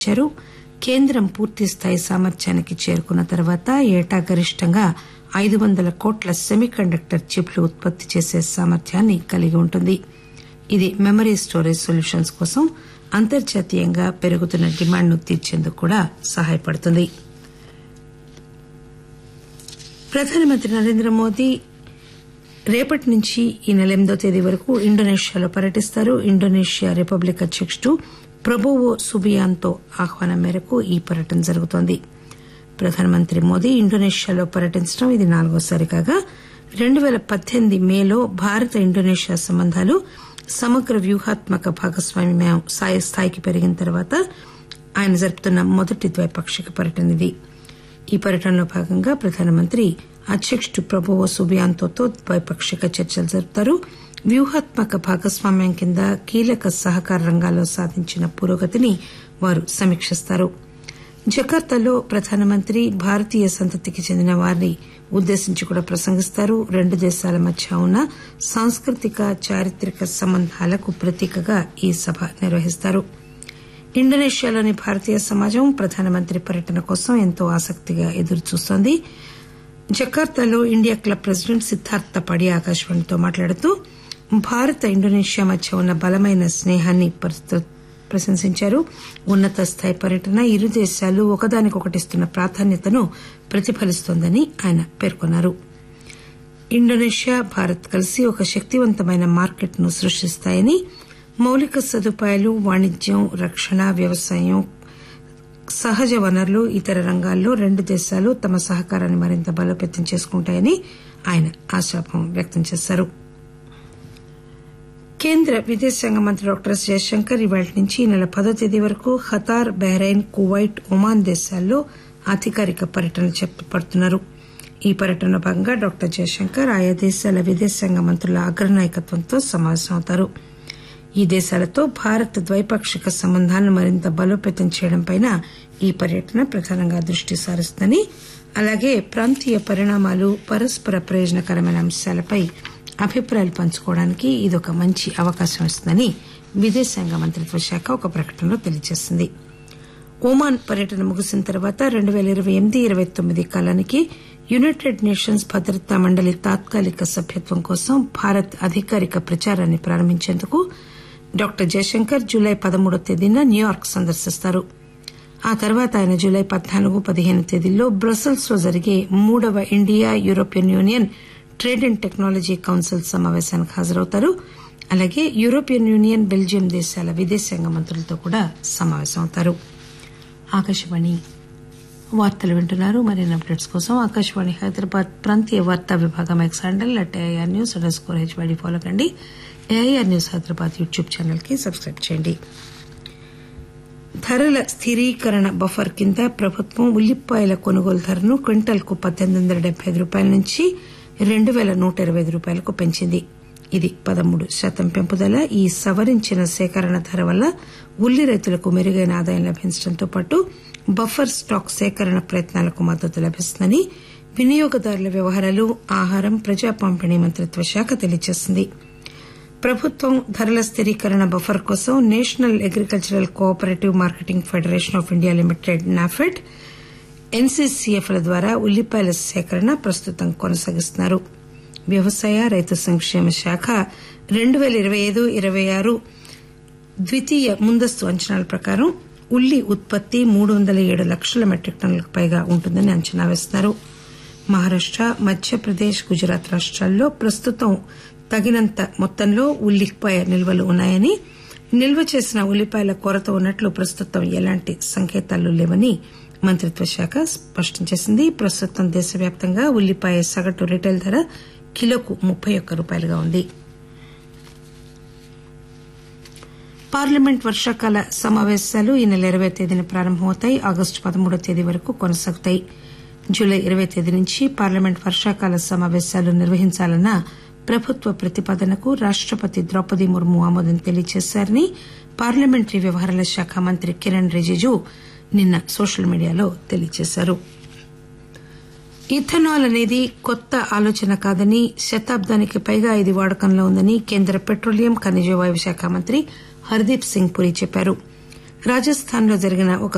ఇచ్చారు కేంద్రం పూర్తిస్థాయి సామర్థ్యానికి చేరుకున్న తర్వాత ఏటా గరిష్టంగా ఐదు వందల కోట్ల సెమీ కండక్టర్ చిప్లు ఉత్పత్తి చేసే సామర్థ్యాన్ని కలిగి ఉంటుంది ఇది మెమరీ స్టోరేజ్ సొల్యూషన్స్ కోసం అంతర్జాతీయంగా పెరుగుతున్న డిమాండ్ను తీర్చేందుకు కూడా సహాయపడుతుంది ప్రధానమంత్రి నరేంద్ర మోదీ రేపటి నుంచి ఈ నెల ఎనిమిదో తేదీ వరకు ఇండోనేషియాలో పర్యటిస్తారు ఇండోనేషియా రిపబ్లిక్ అధ్యకుడు ప్రబోవో సుబియాంతో ఆహ్వానం మేరకు ఈ పర్యటన జరుగుతోంది ప్రధానమంత్రి మోదీ ఇండోనేషియాలో పర్యటించడం ఇది నాలుగోసారి కాగా రెండు పేల పద్దెనిమిది మేలో భారత ఇండోనేషియా సంబంధాలు సమగ్ర వ్యూహాత్మక భాగస్వామ్యం స్థాయికి పెరిగిన తర్వాత ఆయన జరుపుతున్న మొదటి ద్వైపాక్షిక పర్యటన ఇది ఈ పర్యటనలో భాగంగా ప్రధానమంత్రి అధ్యకుడు ప్రభువో సుబియాంతోతో ద్వైపాక్షిక చర్చలు జరుపుతారు వ్యూహాత్మక భాగస్వామ్యం కింద కీలక సహకార రంగాల్లో సాధించిన పురోగతిని వారు సమీకిస్తారు జకార్తాలో ప్రధానమంత్రి భారతీయ సంతతికి చెందిన వారిని ఉద్దేశించి కూడా ప్రసంగిస్తారు రెండు దేశాల మధ్య ఉన్న సాంస్కృతిక చారిత్రక సంబంధాలకు ప్రతీకగా ఈ సభ నిర్వహిస్తారు ఇండోనేషియాలోని భారతీయ సమాజం ప్రధానమంత్రి పర్యటన కోసం ఎంతో ఆసక్తిగా ఎదురుచూస్తోంది జకార్తాలో ఇండియా క్లబ్ ప్రెసిడెంట్ సిద్దార్థ పడి ఆకాశవాణితో మాట్లాడుతూ భారత్ ఇండోనేషియా మధ్య ఉన్న బలమైన స్నేహాన్ని ప్రశంసించారు ఉన్నత స్థాయి పర్యటన ఇరు దేశాలు ఒకదానికొకటిస్తున్న ప్రాధాన్యతను ప్రతిఫలిస్తోందని ఆయన పేర్కొన్నారు ఇండోనేషియా భారత్ కలిసి ఒక శక్తివంతమైన మార్కెట్ ను సృష్టిస్తాయని మౌలిక సదుపాయాలు వాణిజ్యం రక్షణ వ్యవసాయం సహజ వనరులు ఇతర రంగాల్లో రెండు దేశాలు తమ సహకారాన్ని మరింత బలోపేతం చేసుకుంటాయని ఆయన ఆశాభావం వ్యక్తం చేశారు కేంద్ర విదేశాంగ మంత్రి డాక్టర్ ఎస్ జయశంకర్ ఇవాళ నుంచి ఈ నెల పదో తేదీ వరకు ఖతార్ బహ్రెయిన్ కువైట్ ఒమాన్ దేశాల్లో అధికారిక పర్యటన చేపడుతున్నారు ఈ పర్యటనలో భాగంగా డాక్టర్ జయశంకర్ ఆయా దేశాల విదేశాంగ మంత్రుల అగ్రనాయకత్వంతో సమావేశమవుతారు ఈ దేశాలతో భారత్ ద్వైపాక్షిక సంబంధాలను మరింత బలోపేతం చేయడంపై ఈ పర్యటన ప్రధానంగా దృష్టి సారిస్తుందని అలాగే ప్రాంతీయ పరిణామాలు పరస్పర ప్రయోజనకరమైన అంశాలపై అభిప్రాయాలు పంచుకోవడానికి ఇదొక మంచి అవకాశం ఇస్తుందని విదేశాంగ మంత్రిత్వ శాఖ ఒక ప్రకటనలో తెలియజేసింది ఒమాన్ పర్యటన ముగిసిన తర్వాత రెండు పేల ఇరవై ఎనిమిది ఇరవై తొమ్మిది కాలానికి యునైటెడ్ నేషన్స్ భద్రతా మండలి తాత్కాలిక సభ్యత్వం కోసం భారత్ అధికారిక ప్రచారాన్ని ప్రారంభించేందుకు డాక్టర్ జయశంకర్ జూలై పదమూడో తేదీన న్యూయార్క్ సందర్శిస్తారు ఆ తర్వాత ఆయన జూలై పద్నాలుగు పదిహేను తేదీల్లో బ్రసెల్స్ లో జరిగే మూడవ India European Union trade and technology council సమావేశానికి హాజరవుతారు అలాగే యూరోపియన్ యూనియన్ బెల్జియం దేశాల విదేశాంగ మంత్రులతో కూడా సమావేశమవుతారు ఆకాశవాణి వార్తలు వింటున్నారు మరిన్ని అప్డేట్స్ కోసం ఆకాశవాణి హైదరాబాద్ ప్రాంతీయ వార్తా విభాగం X handle at AIR news underscore HYD follow కండి AIR news Hyderabad YouTube channel కి సబ్స్క్రైబ్ చేయండి ధరల స్థిరీకరణ బఫర్ కింద ప్రభుత్వం ఉల్లిపాయల కొనుగోలు ధరను క్వింటల్ కు పద్దెనిమిది వందల డెబ్బై ఐదు రూపాయల నుంచి రెండు పేల నూట ఇరవై ఐదు రూపాయలకు పెంచింది ఇది పదమూడు శాతం పెంపుదల ఈ సవరించిన సేకరణ ధర వల్ల ఉల్లి రైతులకు మెరుగైన ఆదాయం లభించడంతో పాటు బఫర్ స్టాక్ సేకరణ ప్రయత్నాలకు మద్దతు లభిస్తుందని వినియోగదారుల వ్యవహారాలు ఆహారం ప్రజా పంపిణీ మంత్రిత్వ శాఖ తెలియజేసింది ప్రభుత్వం ధరల స్థిరీకరణ బఫర్ కోసం national agricultural cooperative marketing federation of India limited NAFED NCCF ల ద్వారా ఉల్లిపాయల సేకరణ ప్రస్తుతం కొనసాగిస్తున్నారు వ్యవసాయ రైతు సంక్షేమ శాఖ రెండు పేల ఇరవై ఐదు ఇరవై ఆరు ద్వితీయ ముందస్తు అంచనాల ప్రకారం ఉల్లి ఉత్పత్తి మూడు వందల ఏడు లక్షల మెట్రిక్ టన్నులకు పైగా ఉంటుందని అంచనా వేస్తున్నారు మహారాష్ట మధ్యప్రదేశ్ గుజరాత్ రాష్టాల్లో ప్రస్తుతం తగినంత మొత్తంలో ఉల్లిపాయ నిల్వలు ఉన్నాయని నిల్వ చేసిన ఉల్లిపాయల కొరత ఉన్నట్లు ప్రస్తుతం ఎలాంటి సంకేతాలు లేవని మంత్రిత్వ శాఖ స్పష్టం చేసింది ప్రస్తుతం దేశవ్యాప్తంగా ఉల్లిపాయ సగటు రిటైల్ ధర కిలోకు ముప్పై ఒక్క రూపాయలుగా ఉంది పార్లమెంట్ వర్షాకాల సమావేశాలు ఈ నెల ఇరవై తేదీన ప్రారంభమవుతాయి ఆగస్టు పదమూడో తేదీ వరకు కొనసాగుతాయి జూలై ఇరవై తేదీ నుంచి పార్లమెంట్ వర్షాకాల సమావేశాలు నిర్వహించాలన్న ప్రభుత్వ ప్రతిపాదనకు రాష్టపతి ద్రౌపది ముర్ము ఆమోదం తెలియజేశారని పార్లమెంటరీ వ్యవహారాల శాఖ మంత్రి కిరణ్ రిజిజు నిన్న సోషల్ మీడియాలో తెలియజేశారు ఇథనాల్ అనేది కొత్త ఆలోచన కాదని శతాబ్దానికి పైగా ఇది వాడకంలో ఉందని కేంద్ర పెట్రోలియం ఖనిజ వాయు శాఖ మంత్రి హర్దీప్ సింగ్ పురి చెప్పారు రాజస్థాన్ లో జరిగిన ఒక